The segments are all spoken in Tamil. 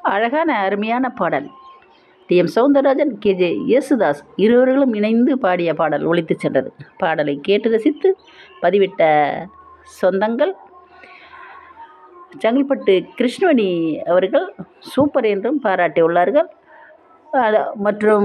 அழகான அருமையான பாடல் T M Soundararajan K J Yesudas இருவர்களும் இணைந்து பாடிய பாடல் ஒலித்துச் சென்றது பாடலை கேட்டு ரசித்து பதிவிட்ட சொந்தங்கள் செங்கல்பட்டு கிருஷ்ணவேணி அவர்கள் சூப்பர் என்றும் பாராட்டியுள்ளார்கள் அத- மற்றும்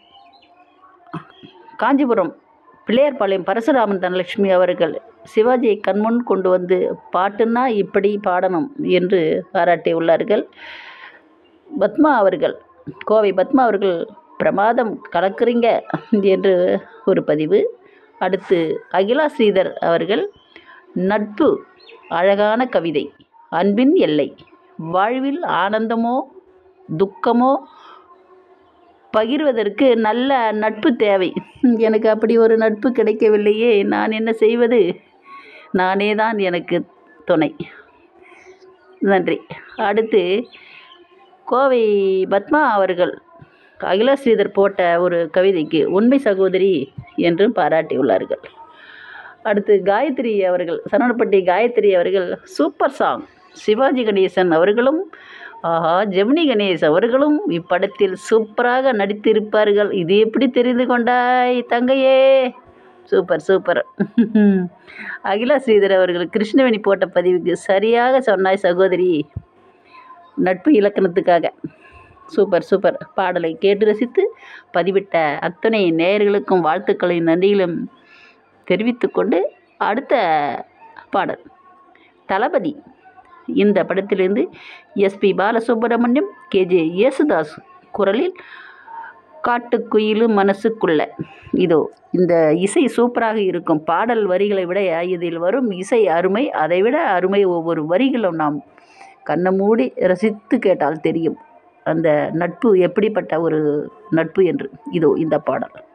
காஞ்சிபுரம் பிள்ளையார்பாளையம் பரசுராமன் தனலட்சுமி அவர்கள் சிவாஜியை கண்முன் கொண்டு வந்து பாட்டுன்னா இப்படி பாடணும் என்று பாராட்டியுள்ளார்கள் பத்மா அவர்கள் கோவை பத்மா அவர்கள் பிரமாதம் கலக்குறீங்க என்று ஒரு பதிவு அடுத்து அகிலா ஸ்ரீதர் அவர்கள் நட்பு அழகான கவிதை அன்பின் எல்லை வாழ்வில் ஆனந்தமோ துக்கமோ பகிர்வதற்கு நல்ல நட்பு தேவை எனக்கு அப்படி ஒரு நட்பு கிடைக்கவில்லையே நான் என்ன செய்வது நானே தான் எனக்கு துணை நன்றி அடுத்து கோவை பத்மா அவர்கள் அகிலா ஸ்ரீதர் போட்ட ஒரு கவிதைக்கு உண்மை சகோதரி என்றும் பாராட்டியுள்ளார்கள் அடுத்து காயத்ரி அவர்கள் சரவணப்பட்டி காயத்ரி அவர்கள் சூப்பர் சாங் சிவாஜி கணேசன் அவர்களும் ஆஹா ஜெமினி கணேஷ் அவர்களும் இப்படத்தில் சூப்பராக நடித்திருப்பார்கள் இது எப்படி தெரிந்து கொண்டாய் தங்கையே சூப்பர் சூப்பர் அகிலா ஸ்ரீதர் அவர்கள் கிருஷ்ணவேணி போட்ட பதிவுக்கு சரியாக சொன்னாய் சகோதரி நட்பு இலக்கணத்துக்காக சூப்பர் சூப்பர் பாடலை கேட்டு ரசித்து பதிவிட்ட அத்தனை நேயர்களுக்கும் வாழ்த்துக்களையும் நன்றிகளும் தெரிவித்துக்கொண்டு அடுத்த பாடல் தளபதி இந்த படத்திலிருந்து எஸ்பி பாலசுப்ரமணியம் கேஜே யேசுதாஸ் குரலில் காட்டுக்குயிலும் மனசுக்குள்ள இதோ இந்த இசை சூப்பராக இருக்கும் பாடல் வரிகளை விட இதில் வரும் இசை அருமை அதைவிட அருமை ஒவ்வொரு வரிகளும் நாம் கண்ணை மூடி ரசித்து கேட்டால் தெரியும் அந்த நட்பு எப்படிப்பட்ட ஒரு நட்பு என்று இதோ இந்த பாடல்